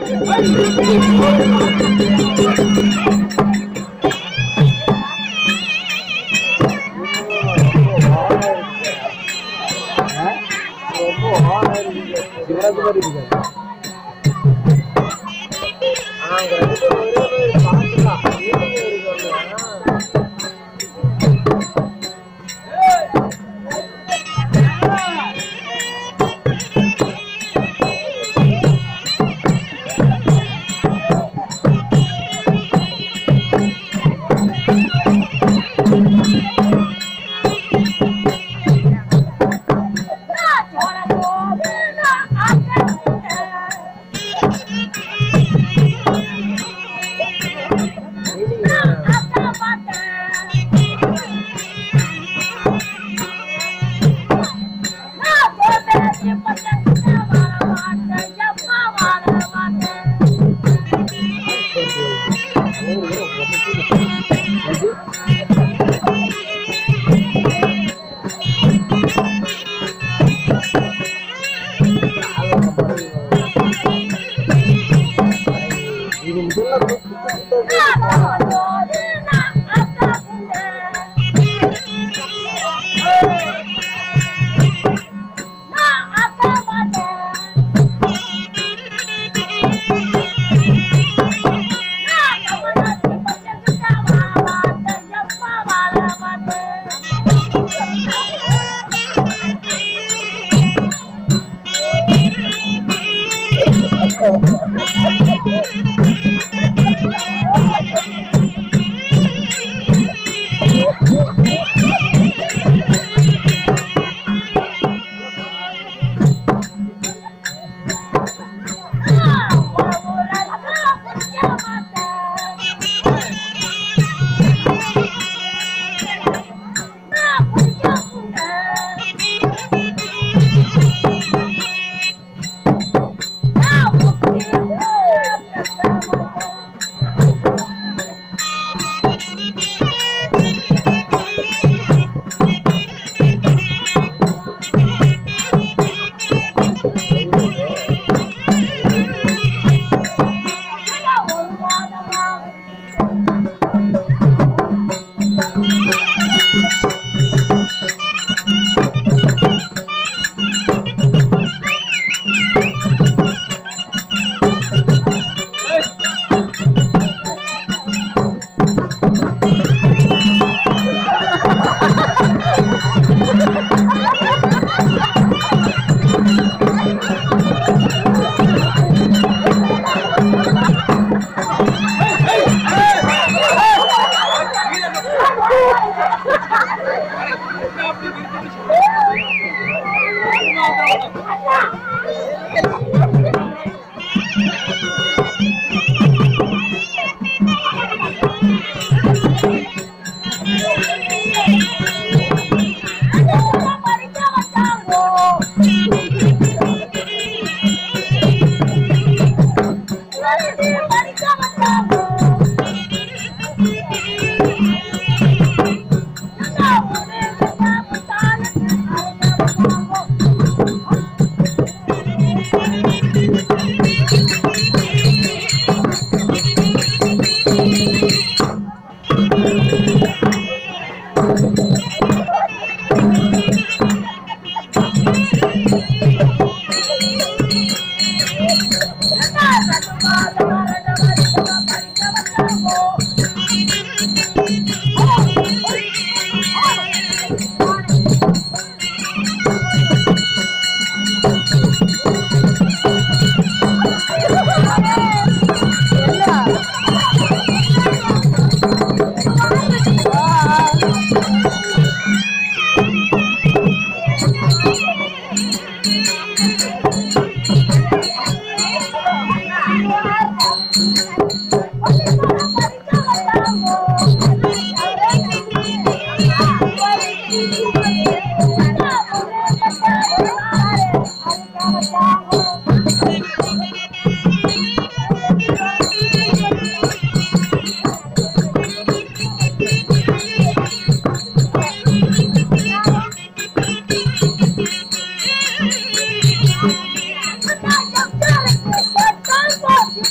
Thank you.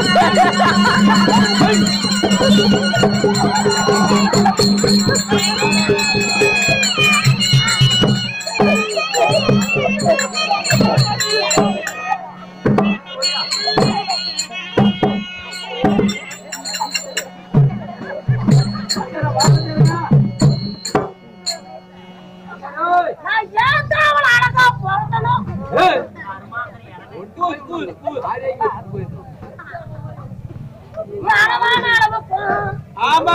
நான் ஏன் தான் அவளை அழகா பிறந்தனோ? நான் அழகான அளவுக்கு ஆமா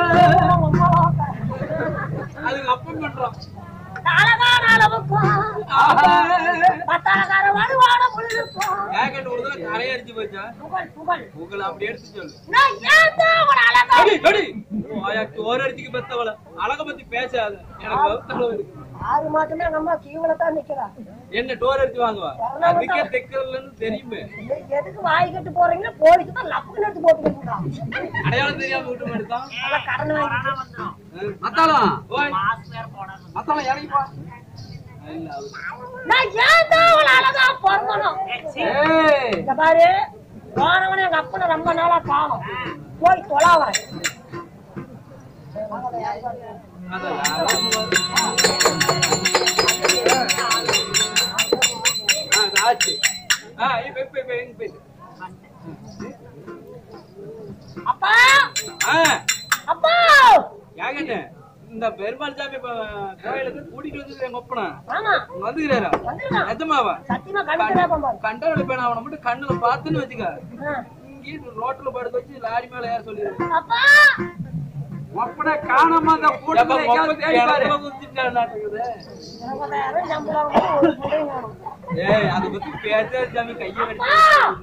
அதுக்கு அப்பம் பண்றோம் அழகான அளவுக்கு பத்தாளக்கார வருவான முழுக்கும் ஜாக்கெட் ஒரு தடவை கரையை அடிச்சு போச்சா புகழ் புகழ் உங்களை அப்படி எடுத்து சொல்லு நான் ஏன் தான் அவளை அழகா அடி, அடி. வாயாக்கு ஒரு அடிச்சுக்கு பெத்தவள அழக பத்தி பேசாத எனக்கு வகுத்தளவு இருக்கு ஆறு மாசமே எங்க அம்மா கீழே தான் நிக்கிறா என்ன டோர் அடிச்சு வாங்குவா அதுக்கே தைக்கிறதுலன்னு தெரியுமே எதுக்கு வாய் கட்டு போறீங்க போலிக்கு தான் லப்புக்கு எடுத்து போட்டுக்கிட்டு அடையாளம் தெரியாம விட்டு மாட்டான் கடன் வாங்கி மத்தாளம் ஓய் மத்தாளம் இறங்கிப்பா இல்ல அது நான் ஏன் தான் அவளை அழகா பிறந்தனும் ஏய் இந்த பாரு போனவனே எங்க அப்பனை ரொம்ப நாளா காணும் போய் தொலாவறேன் அதான் யாரும் ஆ, அது ஆச்சு ஆ இப்ப இப்ப இப்ப எங்க போயிட்டு அப்பா ஆ அப்பா யாகண்ணே இந்த பெருமாள் சாமி இப்ப கோயிலுக்கு கூட்டிட்டு வந்து எங்க ஒப்பனா ஆமா வந்துக்கிறாரா வந்துருக்கான். நிஜமாவா சத்தியமா கழுத்துல பாரு கண்டவளை பேன அவனை மட்டும் கண்ணுல பார்த்துன்னு வச்சுக்க ஆ. இங்கே ரோட்ல படுக்க வச்சு லாரி மேல ஏற சொல்லிடுது அப்பா ஒப்பனை காணாம அந்த கூட்டத்துல எங்கேயாவது தேடி பாரு இருபதாயிரம் சம்பளம் வந்து ஒரு புடவை வேணும். ஏய் அத பத்தி பேச சாமி கைய அப்பா!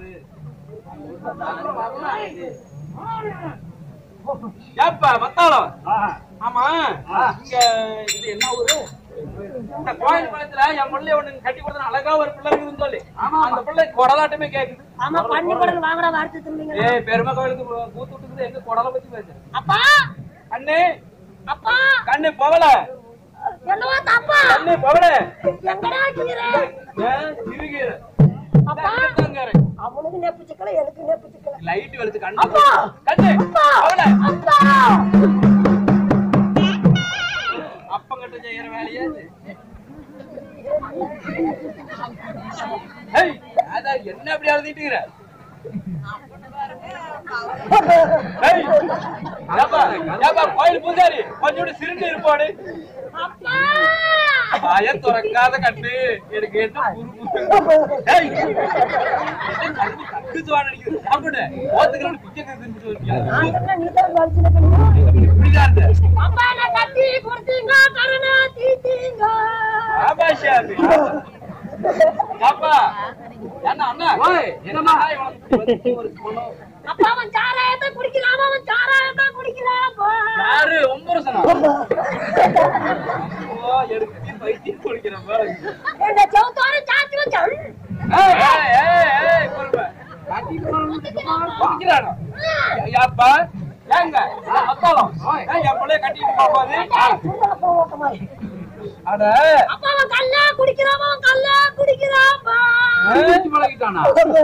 ஏப்பா மத்தாளம் ஆமா இங்க இது என்ன ஊரு இந்த கோயில் குளத்துல என் பிள்ளை ஒண்ணு கட்டி கொடுத்தா அழகா ஒரு பிள்ளை இருக்குதுன்னு சொல்லி அந்த பிள்ளை கொடலாட்டமே கேக்குது ஆமா பண்ணி குடல் வாங்குற வார்த்தை திரும்பிங்க ஏய் பெருமை கோயிலுக்கு கூத்து விட்டுக்குது எங்க கொடலை பத்தி பேசு அப்பா கண்ணு அப்பா கண்ணு போகல என்னவா தப்பா கண்ணு போகல எங்கடா கீரை ஏன் சிறுகீரை அப்பா தாங்காரு அவனுக்கு நெப்பு சிக்கல எனக்கு நெப்பு சிக்கல லைட் வெளுத்து கண்ணு அப்பா! கண்ணு அப்பா போகல அப்பா அப்பங்கிட்ட செய்யற வேலையா இது? ஏய், அதான் என்ன அப்படி அழுதிட்டு இருக்கிற? ஏய், ஏப்பா, ஏப்பா, கோயில் பூஜாரி கொஞ்சோண்டு சிரிண்டு இருப்பாடு அப்பா வாய திறக்காத கட்டு எனக்கு என்ன குறும்பு ஏய், என்ன கண்ணு கட்டுச்சு வாட அடிக்குது சாப்பிடு ஓத்துக்கிறவனு பிச்சை கட்டு சொல்லியா நான் நீ தான் வலிச்சுட்டு இப்படிதான் இருந்த. அப்பா நான் கட்டி கொடுத்தீங்க கடனை தீத்தீங்க ஆபாஷாமி. அப்பா, என்ன அண்ணா? ஓய், என்னம்மா இவனுக்கு வந்து ஒரு குணம். அப்பா அவன் சாராயத்தை குடிக்கலாம் அவன் சாராயத்தை குடிக்கலாம் அப்பா. யாரு ஒம்பரசனா? ஓ, எடுத்து பைத்தியம் குடிக்கிற போல இருக்கு. இந்த செவுத்தோட சாத்தி வச்சான் ஏய், ஏய், ஏய், ஏய், பொறுமை. குடிக்கிறானா? ஏப்பா, ஏங்க? ஆ, அத்தாளம். ஏன் என் பிள்ளைய கட்டிட்டு போகும்போது? அட, அப்பா அவன் கல்லா குடிக்கிறான் அவன் கல்லா குடிக்கிறாப்பா ஏத்தி பழகிட்டானா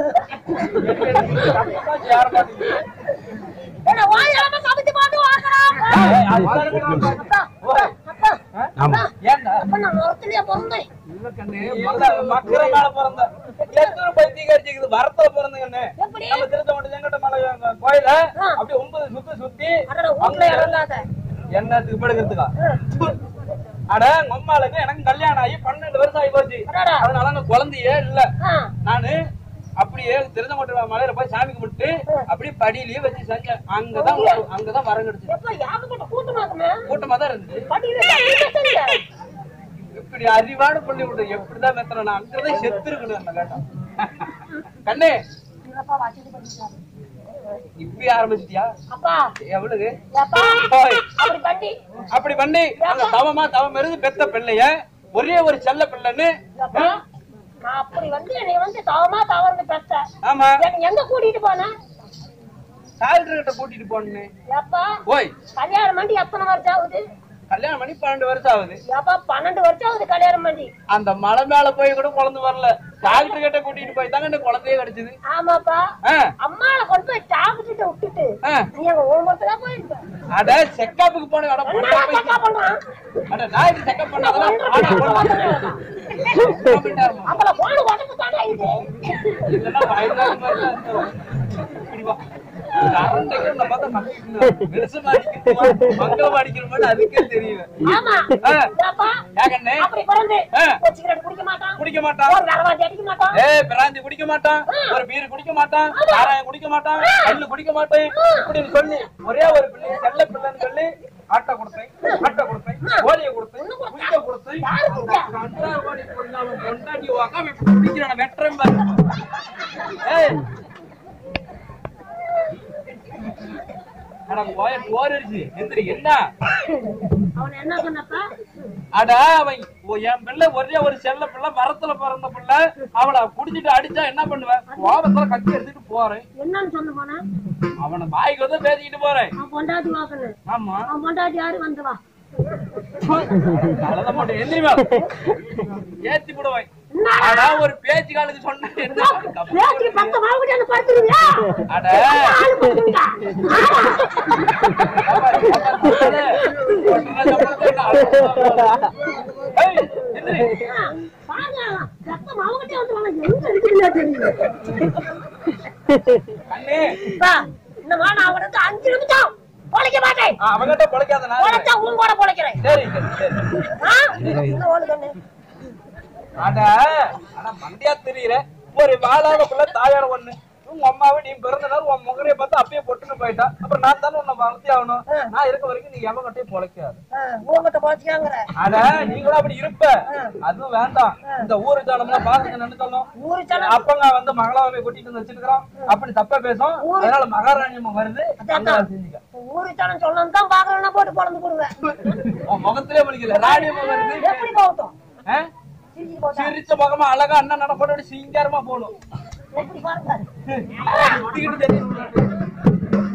தப்பா சேர மாட்டேங்குது. என்ன வாயாம கவிச்சு பாட்டு வாங்குறாப்பா ஏய், அதுதான் இருக்கிறான் அப்பா ஓய். அப்பா ஆமா ஏன்டா அப்பா நான் மரத்துலயே பிறந்தேன் இல்ல கண்ணு இந்த மக்கற மேல பிறந்த எத்தனை பைத்தியக்காரிச்சிக்குது வரத்துல பிறந்தங்கன்னு எப்படி நம்ம திருச்செங்கோட்டை செங்கோட்டை மலை அங்க கோயில ஆ. அப்படியே ஒன்பது சுத்தி சுத்தி அட வீட்டுல இறங்காத என்னத்துக்கு படுக்கிறதுக்கா அட மம்மாளுக்கு எனக்கு கல்யாணம் ஆகி பன்னெண்டு வருஷம் ஆகி போச்சு அடடா. அதனால அந்த குழந்தையே இல்ல ஆ. நானு அப்படியே திருச்செங்கோட்டை மலையில போய் சாமி கும்பிட்டு அப்படியே படியிலேயே வச்சு செஞ்சேன் அங்கதான் வர- அங்கதான் வரம் கிடைச்சு எப்ப யாருக்கிட்ட கூட்டமாக்குமே கூட்டமா தான் இருந்துச்சு படியில இப்படி அறிவான பண்ணி விட்டு எப்படிதான் மெத்தன நான் அங்கதான் செத்து இருக்கணும் அந்த கேட்டம் கண்ணே அப்பா வசதி பண்ணிக்கலாம் இப்படி ஆரம்பிச்சிட்டியா அப்பா எவ்வளவு அப்பா ஓய், அப்படி பண்ணி அப்படி பண்ணி அந்த தவமா தவம் இருந்து பெத்த பிள்ளைய ஒரே ஒரு செல்ல பிள்ளைன்னு அப்பா நான் அப்படி வந்து என்னை வந்து தவமா தவறுந்து பெத்த ஆமா என்னை எங்க கூட்டிட்டு போன டாக்டர் கிட்ட கூட்டிட்டு போனேன் அப்பா ஓய் கல்யாணம் பண்ணி எத்தனை வருஷம் ஆகுது கல்யாணம் பண்ணி பன்னெண்டு வருஷம் ஆகுது எப்ப பன்னெண்டு வருஷம் ஆகுது கல்யாணம் பண்ணி அந்த மலை மேல போய் கூட குழந்தை வரல டாக்டர் கிட்ட கூட்டிட்டு போய் தாங்க இந்த குழந்தையே கிடைச்சது ஆமாப்பா ஆ, அம்மாவை கொண்டு போய் டாக்டர்கிட்ட விட்டுட்டு ஆ. நீ அங்க ஓம்பத்துல தான் போயிருப்ப அட செக்கப்புக்கு போன அட பொண்ணா என்ன போய் செக்கப் பண்றான் அட நான் இது செக்கப் பண்ணாதான் ஆனா பொண்ணா பண்ணிட்டாருமா. அப்பல போன உடம்பு தானே இது இல்லைன்னா பயந்தாங்க மாதிரி தான் இருந்தோம். இப்படி வா. கரண்ட் எங்க உன்னை பார்த்தா மங்கிட்டு வெளிச்சமா அடிக்குதுமா, மங்களமா அடிக்கிற மாதிரி அதுக்கே தெரியல ஆமா ஆ. ஏப்பா ஏகண்ணே அப்படி பிறந்து ஆ. ஒரு சிகரெட் குடிக்க மாட்டான் குடிக்க மாட்டான் ஒரு நரவாட்டி அடிக்க மாட்டான் ஏய் பிராந்தி குடிக்க மாட்டான் ஒரு பீர் குடிக்க மாட்டான் சாராயம் குடிக்க மாட்டான் கல்லு குடிக்க மாட்டேன் இப்படின்னு சொல்லி ஒரே ஒரு பிள்ளை செல்ல பிள்ளைன்னு சொல்லி ஆட்டை கொடுத்தேன் ஆட்டை கொடுத்தேன் கோழியை கொடுத்தேன் குஞ்ச கொடுத்தேன் யாரு குஞ்சா? கண்டாவாடி பொண்ணாம பொண்டாட்டி உக்காம இப்படி குடிக்கிறான வெட்டுறேன் பாரு ஏய் அட போய போரிடுச்சு எந்திரி என்ன அவன் என்ன சொன்னப்ப அட அவன் ஓ, என் பிள்ளை ஒரே ஒரு செல்ல பிள்ளை மரத்துல பிறந்த பிள்ளை அவளை குடிச்சிட்டு அடிச்சா என்ன பண்ணுவேன் கோபத்துல கத்தி எடுத்துட்டு போறேன் என்னன்னு சொன்ன போனா அவனை பாய்க்கு வந்து பேசிக்கிட்டு போறேன் அவன் பொண்டாட்டி வாக்கணும் ஆமா அவன் பொண்டாட்டி யாரு வந்து வா அழத மாட்டேன் எந்திரிமா ஏத்தி விடுவேன் ஆனா ஒரு பேச்சு காலுக்கு சொன்னா என்ன பேச்சு பத்து மாவுக்கு வந்து படுத்துருவியா அட ஆளு படுத்துருவியா ஏய், எந்திரி. பாருங்க பத்து மாவுக்கிட்டே வந்து வாங்க எங்க இருக்குதுன்னா தெரியும் கண்ணு பா, இந்த மாதிரி நான் அவனுக்கு அஞ்சு நிமிஷம் பொழைக்க மாட்டேன் ஆ, அவன்கிட்ட பொழைக்காத நான் பொழைச்சா உன் கூட பொழைக்கிறேன் சரி சரி சரி ஆ? இன்னும் ஓடு கண்ணு. அட அட மண்டியா தெரியல ஒரு வாழாத புள்ள தாயார ஒண்ணு உங்க அம்மாவை நீ பிறந்த நாள் உன் முகரைய பார்த்து அப்பயே பொட்டுன்னு போயிட்டா அப்புறம் நான் தானே உன்னை வளர்த்தி ஆகணும் நான் இருக்க வரைக்கும் நீ எவங்கிட்டயும் பொழைக்காது ஆ, உன்கிட்ட பொழைச்சிக்காங்கிற அட நீங்களும் அப்படி இருப்ப அதுவும் வேண்டாம் இந்த ஊரு ஜனம்லாம் பாருங்க நினைச்சாலும் ஊரு சனம் அப்பங்க வந்து மகளாவை கூட்டிட்டு வந்து வச்சிருக்கிறோம் அப்படி தப்பா பேசும் அதனால மகாராணி அம்மா வருது அந்த வேலை செஞ்சுக்க. ஊரு சனம் சொல்லணும் தான் பாக்கலன்னா போட்டு பொழந்து போடுவேன் உன் முகத்திலே முடிக்கல ராணி அம்மா வருது எப்படி போகட்டும் ஆ? சிரிச்சு போட்டா சிரிச்ச முகமா அழகா அண்ணன் நடப்பட சிங்காரமா போகணும் எப்படி பாருங்க சுத்திக்கிட்டு தெரியும்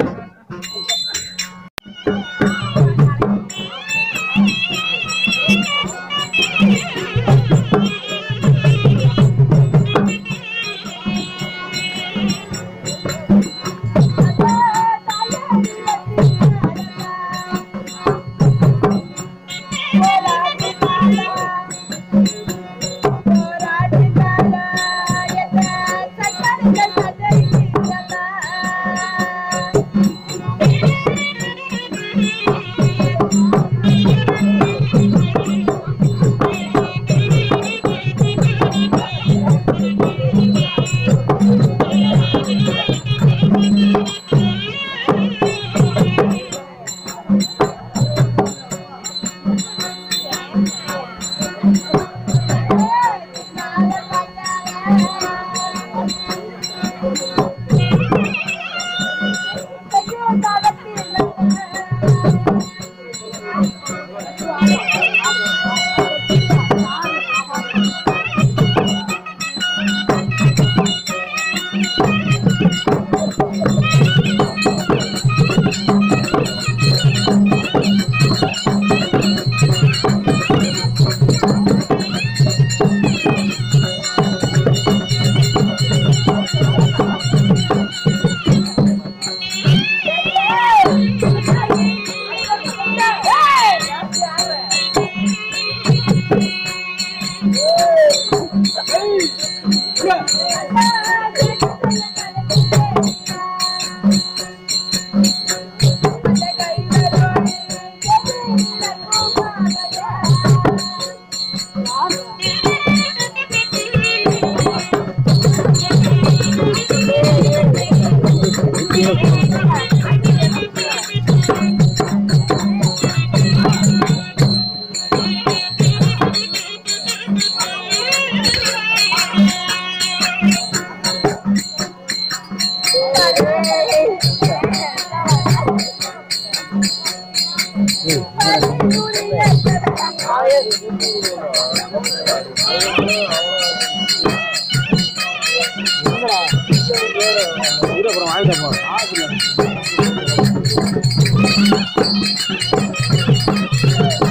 அப்புறம் வாங்கிட்டு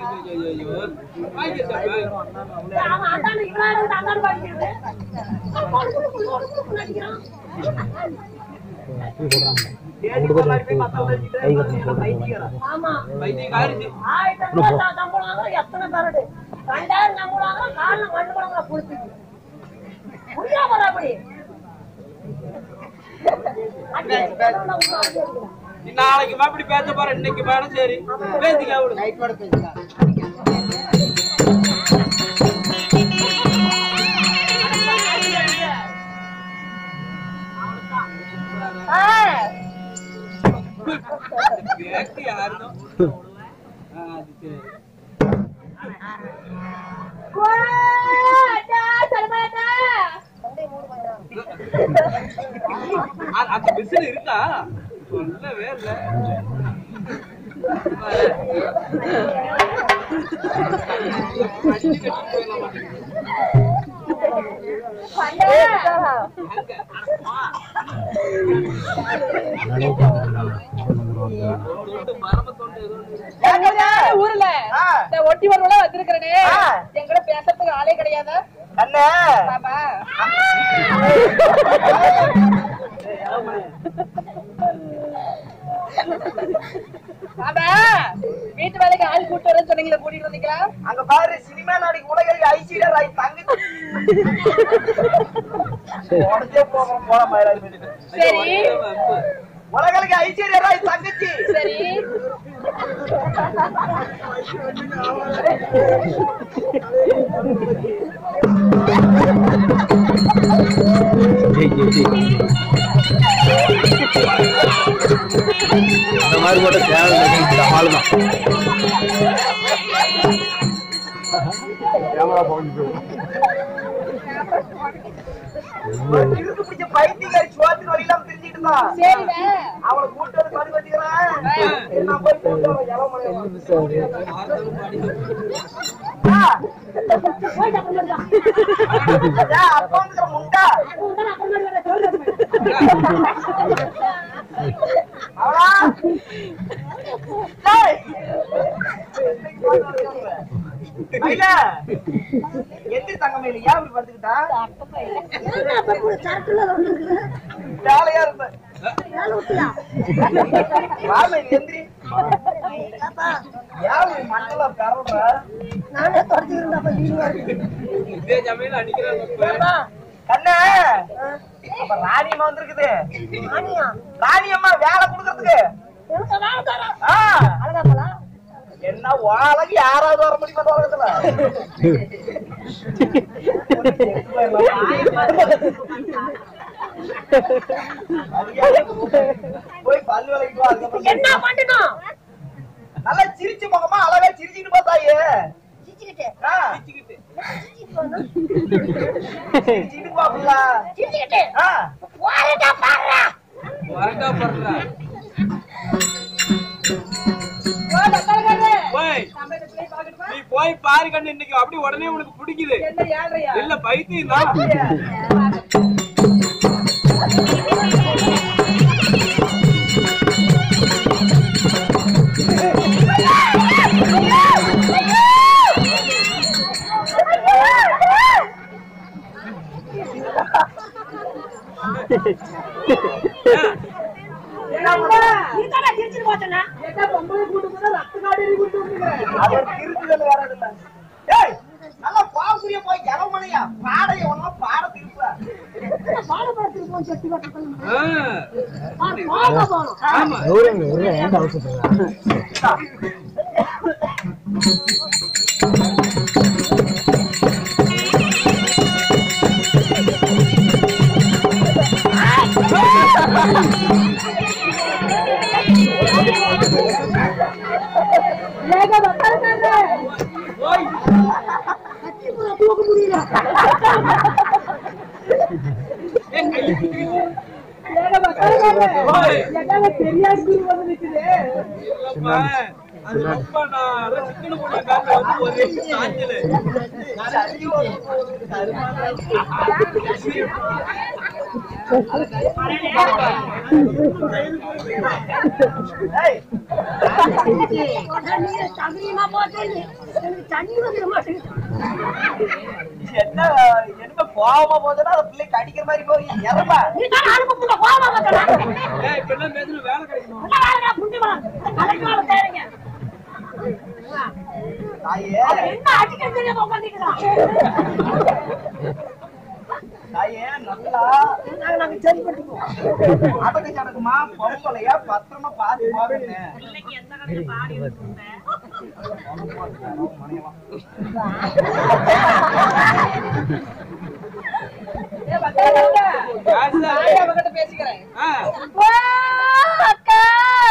ஐயோ, ஐயோ. வாங்கிக்கப்பா. அவன் அதான் இவனா இருந்து அதான் படிக்கிறது அவன் குடு, குடு, குடு, குடு, குடு அடிக்கிறான். ஆமா பைத்தியக்காரி. ஆயிரத்தி ரூபாய் தான் சம்பளம் வாங்குறோம், எத்தனை பேருடு ரெண்டாயிரம் சம்பளம் வாங்குறோம், காலைல மண்ணு குழம்புல புடிச்சிட்டு. முடியாம வர அப்படி அடி, அடி, பேசுறவன உள்ள வந்து அடிக்கிறான். நீ நாளைக்கு அப்படி பேச போற இன்னைக்கு வேணும் சரி பேசிக்க விடு ஆ, கேக்கு யாருதான் ஆ, அது சரி கோட்டா, சல்மாட்டா. தொண்டை மூடு கொஞ்சம். அ- அந்த மிஷின் இருக்கா சொல்லவே இல்ல தொண்டு, மரபு தொண்டு ஏதோ ஒண்ணு. ஊர்ல இந்த ஒட்டி வருவல வந்திருக்கிறனே எங்களை பேசுறதுக்கு ஆளே கிடையாது ஆமா ஆமா வீட்டு வேலைக்கு ஆள் கூட்டு வரேன்னு சொன்னீங்களே கூட்டிட்டு வந்தீங்களா அங்க பாரு சினிமா நாளைக்கு உலகில் ஐசிடர் ஆகி தங்க உடஞ்சே போகிறோம் போல மயிலாடி வீட்டுக்கு சரி வம்பு. உலகளுக்கு ஐசிடர் ஆகி தங்கச்சி சரி அந்த மாதிரி போட்ட சேனல் ஆளுதான் கேமரா போயிட்டு ஒரு இருக்கு பிடிச்ச பைத்தியக்காரி சுவாத்தின் வழியெல்லாம் தெரிஞ்சுட்டு இருந்தான் சரிண்ணே அவளை கூட்டு வந்து படி வச்சுக்கிறேன் நான் போய் கூட்டு வரேன் இளமலையில. ஆ, போயிட்டு அப்புறம் வருதா. ஏன் அப்பா வந்துக்கிற முண்டா அவன் தான் அப்புறம் வருதா, சொல்றது. அவளா டேய். மயிலா, எந்திரி தங்கமயில ஏன் இப்படி படுத்துக்கிட்டா என்ன அப்ப கூட சரக்குல வந்துருக்கு. ஜாலியா இருந்த வேலை விட்டியா? ராமன் எந்திரி ஏன் உன் மண்ணெல்லாம் பரவுற நானே துரத்திக்கிட்டு அப்ப நீங்க வருது. இதே சமையல் அடிக்கிறாங்க இப்ப. ஏப்பா, கண்ணே அப்ப ராணி அம்மா வந்திருக்குது ராணியா? ராணி அம்மா வேலை கொடுக்கறதுக்கு எனக்கு வேலை தரேன். ஆ, அழகா போலாம். என்ன வாழகு யாராவது வர முடியுமா இந்த உலகத்துல போய் பல்லு விலைக்கு வா அதுக்கப்புறம் என்ன பண்ணணும் நல்லா சிரிச்சு முகமா அழகா சிரிச்சுட்டு பார்த்தாயே சிரிச்சுக்கிட்டு. ஆ, சிரிச்சுக்கிட்டு. சிரிச்சுக்கிட்டு போகணும். சிரிச்சுட்டு பாப்பல சிரிச்சுக்கிட்டு. ஆ வாரேடா, பாருடா. வரங்கா படுறா. ஓ, தக்காளி போய் நம்ம இந்த பிள்ளைய பார்க்கட்டுமா? நீ போய் பாரு கண்ணு இன்னைக்கு அப்படியே உடனே உனக்கு பிடிக்குது என்ன ஏழ்றையா இல்ல பைத்தியம் தான் நீதானே சிரிச்சுட்டு போச்சேன்னா? என்ன பொம்பளை கூட்டு போனா ரத்த காடேரி கூட்டு வந்துக்கிறேன் அவர் திருத்துதல் வராதுல்ல ஏய் நல்லா பாக்குறிய போய் ஜலமணியா பாடைய ஒண்ணா பாட திருப்புற என்ன பாடுபடுத்துக்கு போய் செட்டி கட்டணும். ஆ, பாரு, பாருங்க போகணும். ஆமா ஏக வக்காலக்காரரே. போய் கத்தி பூரா தூக்க முடியல. ஏன் கையில பிடிக்குது? ஏக வக்காலக்காரரே. போய் என்னங்க பெரியார் குரு வந்து நிக்குது இல்லப்பா, அது ரொம்ப நான் அதான் சிக்கன பொண்ணு காட்டுல வந்து ஒரே சாஞ்சலு. சரி ஒரு ஏய், நீ தகுதியுமா போட்டு எனக்கு தண்ணி வந்துட மாட்டேங்குது என்ன என்ன கோவமா போகுதுன்னா அந்த பிள்ளைக்கு அடிக்கிற மாதிரி போய் இறப்பா நீ தான் அனுப்ப கோவமா மாட்டா ஏய், இப்ப எல்லாம் பேசுன வேலை கிடைக்கணும் நல்லா வேலையா புண்டி வளம் கலெக்டர் வேலை செய்றீங்க தாயே என்ன அடிக்க தெரியாம உட்காந்துக்கிறான் தாயே நல்லா நாங்க நாங்க சரி பண்ணிக்குவோம் அடக்கு சடக்குமா பொம்பளையா பத்திரமா பார்த்து போகணும் ஏ, வந்தாங்க. யாருதான் நானே அவகிட்ட பேசிக்கிறேன் ஆ, அக்கா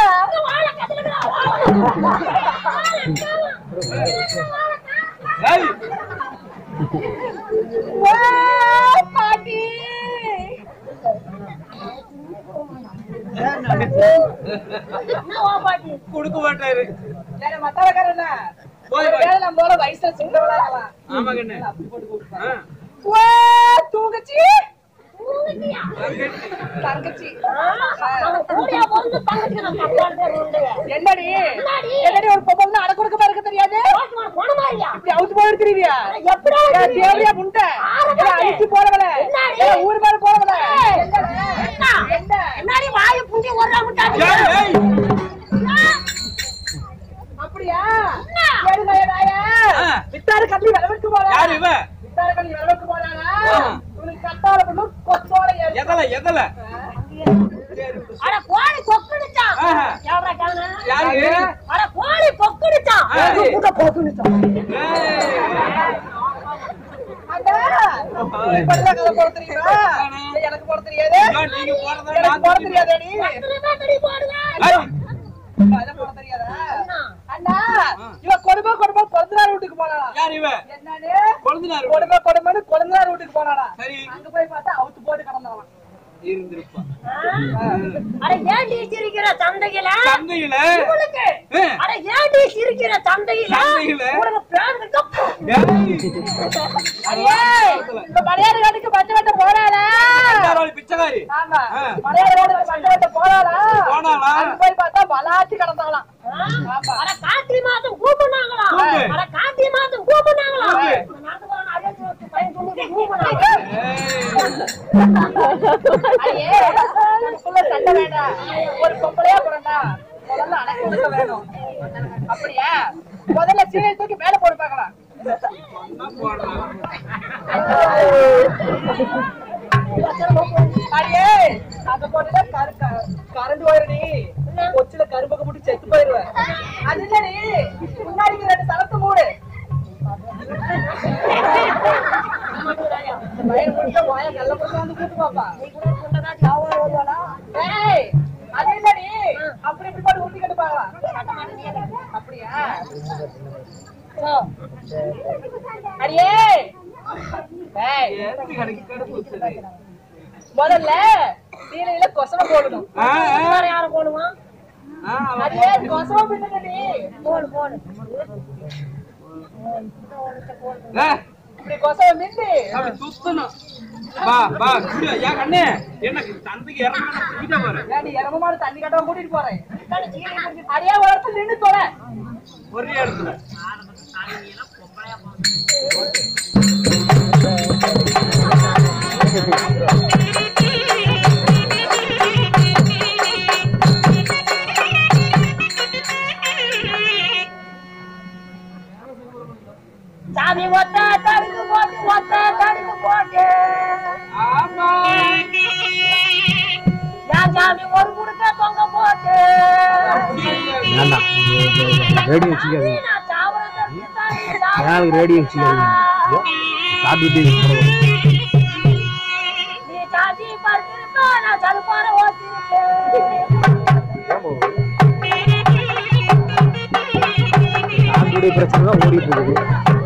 ஏய், பாட்டி என்ன ஓ பாட்டி கொடுக்க மாட்டாரு வேற மத்தாளக்காரன் போய் போய். ஒருவேளை நம்மளோட வயசுல சின்னவளா இருக்கலாம் ஆமா கண்ணு ஆ, வா, தூங்கச்சி ஊருக்கியா? தங்கச்சி அவன் கூடியா பொருந்து தங்கச்சிக்கு நான் தப்பான பேர் உண்டு. என்னடி என்னடி? என்னடி ஒரு பொம்பளை அடை கொடுக்க இருக்க தெரியாது ரோட்ல போனமாரியா? இப்படி அவுத்து போயிருக்கிறீங்க எப்படா இது? தேவையா முண்டை ஆறு ஏன் பாட்டி. அடிச்சு போறவள என்னடி? ஏன் ஊர் மேல போறவள என்ன? என்னடி வாயை புண்டி ஒரு நாள் விட்டாச்சு? ஏய், ஏய், அப்படியா என்ன? ஏடுங்க, ஏடாயா? ஆ. வித்தாரு கல்லி விளவெடுத்து போறா யாரு இவ வித்தாரு கல்லி விளவெடுத்து போறானா ஆ. உனக்கு கட்டால பண்ணு கொச்சோட ஏறு. எதல எதல அட கோழி பொக்குனுச்சான். ஆஹா. எவன்டா காணோம்? யாரு அட கோழி பொக்குனுச்சான். ஆ. முட்டை பொக்குனுச்சான். ஏய், அண்ணா, இப்படிதான் கதை போட தெரியுமா? ஏய், எனக்கு போட தெரியாது ஐயோ, நீங்க போறதை எனக்கு நான் போட தெரிஞ்சுக்கிறேன். தெரியாதடி எத்தனை பேர்த்தடி போடுங்க? ஏய், அதை போட தெரியாதா என்ன? அண்ணா இவ கொடுமை கொடுமை கொழுந்தனார் வீட்டுக்கு போனாளா யார் இவ என்னன்னு கொழுந்தனார் கொடுமை கொடுமைன்னு கொழுந்தனார் வீட்டுக்கு போனாளா சரி அங்க போய் பார்த்தா அவுத்து போட்டு கிடந்தாலாம் இருந்திருப்பா ஆ? அட ஏன்டி சிரிக்கிற சந்தையில தந்தையில உங்களுக்கு ஆ. அட ஏன்டி சிரிக்கிற சந்தையில சந்தையில? உனக்கு பிரான் கப்பு அடியே இந்த மலையாள நாட்டுக்கு பச்சை வட்ட போறாளா பிச்சைக்காரி ஆமா ஆ. மலையாள நாட்டுக்கு பச்சை வட்ட போறாளா போனாளா? அங்க போய் பார்த்தா பலாச்சி கிடந்தாலாம் ஆமா அட கார்த்திகை மாதம் கூப்பிடுனாங்களா கூப்பு. அட கார்த்திகை மாதம் கூப்பிடுனாங்களா கூப்பு. இந்த நாட்டுக்காரன் அதே சொல்லிட்டு பையன் சொல்லிட்டு கூப்பிடுனாங்க அடியே நமக்குள்ள சண்டை வேண்டாம் ஒரு பொம்பளையா பிறந்தா முதல்ல அடக்கி ஒடுக்க வேணும் அப்படியா முதல்ல சீலை தூக்கி மேல போட்டு பார்க்கலாம் அடியே அங்க போட்டுட்டா கரு க- கரண்ட் போயிரு நீ கொச்சில கரும்புக்கு முட்டி செத்து போயிருவேன் அது இல்லடி முன்னாடி இங்க ரெண்டு தளத்து மூடு பயிர் முடிச்ச வாய கல்ல போட்டு வந்து கூட்டு பாப்பா ஏய் அது இல்லடி அப்படி இப்படி போட்டு ஊட்டி கட்டு பாக்கலாம் அப்படியா அடியே ஏய் முதல்ல சீலையில கொசவ போடணும் வேற யார போடுவான் அடியே கொசவ பின்னுங்கடி போடு போடு இப்படி கொசவ மிந்தி அப்படி சுத்தணும் வா வா குடு ஏன் கண்ணே எனக்கு தந்தைக்கு இறங்க பாரு ஏடி இறம மாடு தண்ணி கட்டாம கூட்டிட்டு போறேன் அடியே ஒரு இடத்துல நின்னு தொலை ஒரே இடத்துல சாமி ஒத்த தடுக்கு போட்டு ஒத்த தடுக்கு போட்டு ஆமா ஏன் சாமி ஒரு குடுக்க தொங்க போட்டு வேண்டாம் ரேடியோ வச்சுக்காதீங்க நான் சாவரத்தை தாண்டி சாவ- யாருக்கு ரேடியோ வச்சுக்காதீங்க ஐயோ, சாப்பிட்டுட்டு நீ சாதி பார்த்திருக்கா நான் சலுப்பார ஓட்டிருக்கேன் சாப்பிட்டுடைய பிரச்சனை தான் ஓடிட்டு இருக்குது